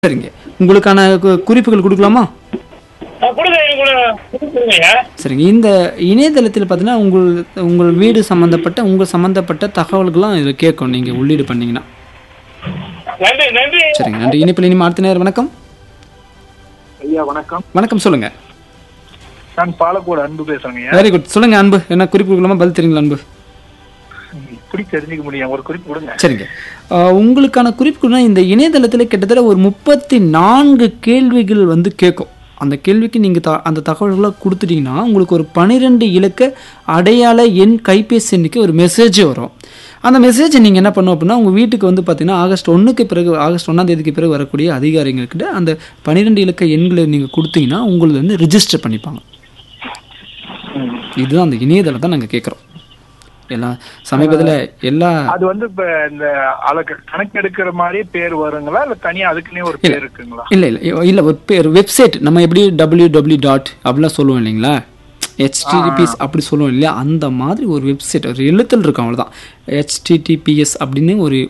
சரிங்க உங்களுக்கான கு- குறிப்புகள் கொடுக்கலாமா ஆ, கொடுங்க எனக்கு கூட கொடுங்க சரிங்க இந்த இணையதளத்தில் பார்த்தீங்கன்னா உங்கள் உங்கள் வீடு சம்மந்தப்பட்ட உங்கள் சம்மந்தப்பட்ட தகவல்கள்லாம் இதில் கேட்கும் நீங்கள் உள்ளீடு பண்ணீங்கன்னா நன்றி நன்றி சரிங்க நன்றி இனிப்பில் இனிமே அடுத்த நேரம் வணக்கம் ஐயா வணக்கம் வணக்கம் சொல்லுங்க நான் பாலக்கோடு அன்பு பேசுறேங்க ஐயா வெரி குட் சொல்லுங்க அன்பு என்ன குறிப்பு கொடுக்கலாமா பதில் தெரியுங்களா அன்பு இப்படி தெரிஞ்சுக்க முடியும் ஒரு குறிப்பு கொடுங்க சரிங்க ஆஹ் உங்களுக்கான குறிப்புனா இந்த இணையதளத்தில் கிட்டத்தட்ட ஒரு முப்பத்தி நான்கு கேள்விகள் வந்து கேட்கும் அந்த கேள்விக்கு நீங்கள் த அந்த தகவல்களை கொடுத்துட்டீங்கன்னா உங்களுக்கு ஒரு பன்னிரெண்டு இலக்க அடையாள எண் கைபேசி எண்ணுக்கு ஒரு மெசேஜ் வரும் அந்த மெசேஜை நீங்கள் என்ன பண்ணணும் அப்படின்னா உங்கள் வீட்டுக்கு வந்து பார்த்தீங்கன்னா ஆகஸ்ட் ஒன்றுக்கு பிறகு ஆகஸ்ட் ஒன்றாம் தேதிக்கு பிறகு வரக்கூடிய அதிகாரிங்கள்கிட்ட அந்த பன்னிரெண்டு இலக்க எண்களை நீங்கள் கொடுத்தீங்கன்னா உங்களுக்கு வந்து ரிஜிஸ்டர் பண்ணிப்பாங்க இதுதான் அந்த இணையதளத்தை நாங்கள் கேட்குறோம் எல்லாம் சமீபத்தில் எல்லா அது வந்து இப்ப இந்த அளக்கு கணக்கெடுக்கிற மாதிரி பேர் வருங்களா இல்ல தனியா அதுக்குன்னே ஒரு பேர் இருக்குங்களா இல்லை இல்லை இல்லை ஒரு பேர் வெப்சைட் நம்ம எப்படி டபிள்யூ டபிள்யூ டாட் அப்படிலாம் சொல்லுவோம் இல்லைங்களா ஹெச்டிடிபிஎஸ் அப்படி சொல்லுவோம் இல்லையா அந்த மாதிரி ஒரு வெப்சைட் ஒரு எழுத்தில் இருக்கும் அவ்வளோதான் ஹெச்டிடிபிஎஸ் அப்படின்னு ஒரு